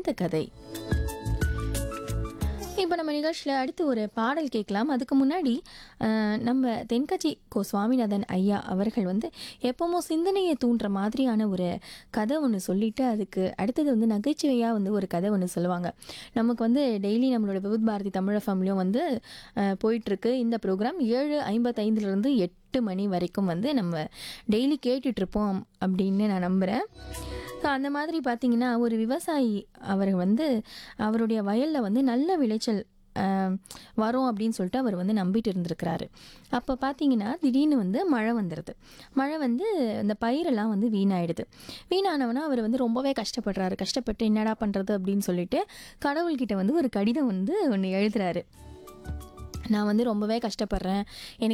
இந்த கதை இப்போ நம்ம நிகழ்ச்சியில் அடுத்து ஒரு பாடல் கேட்கலாம் அதுக்கு முன்னாடி அஹ், நம்ம தென்கட்சி கோ சுவாமிநாதன் ஐயா அவர்கள் வந்து எப்பவுமோ சிந்தனையை தூண்டுற மாதிரியான ஒரு கதை ஒன்று சொல்லிட்டு அதுக்கு அடுத்தது வந்து நகைச்சுவையாக வந்து ஒரு கதை ஒன்று சொல்லுவாங்க நமக்கு வந்து டெய்லி நம்மளோட விபத் பாரதி தமிழ் ஃபேமிலியும் வந்து அஹ், போயிட்டுருக்கு இந்த ப்ரோக்ராம் ஏழு ஐம்பத்தைந்துலேருந்து எட்டு மணி வரைக்கும் வந்து நம்ம டெய்லி கேட்டுட்ருப்போம் அப்படின்னு நான் நம்புகிறேன் ஸோ அந்த மாதிரி பார்த்தீங்கன்னா ஒரு விவசாயி அவர் வந்து அவருடைய வயலில் வந்து நல்ல விளைச்சல் ஆஹ், வரும் அப்படின்னு சொல்லிட்டு அவர் வந்து நம்பிட்டு இருந்திருக்கிறாரு அப்போ பார்த்தீங்கன்னா திடீர்னு வந்து மழை வந்துடுது மழை வந்து இந்த பயிரெல்லாம் வந்து வீணாயிடுது வீணானவனா அவர் வந்து ரொம்பவே கஷ்டப்படுறாரு கஷ்டப்பட்டு என்னடா பண்ணுறது அப்படின்னு சொல்லிட்டு கடவுள்கிட்ட வந்து ஒரு கடிதம் வந்து ஒன்று எழுதுறாரு நான் வந்து ரொம்பவே கஷ்டப்படுறேன் எனக்கு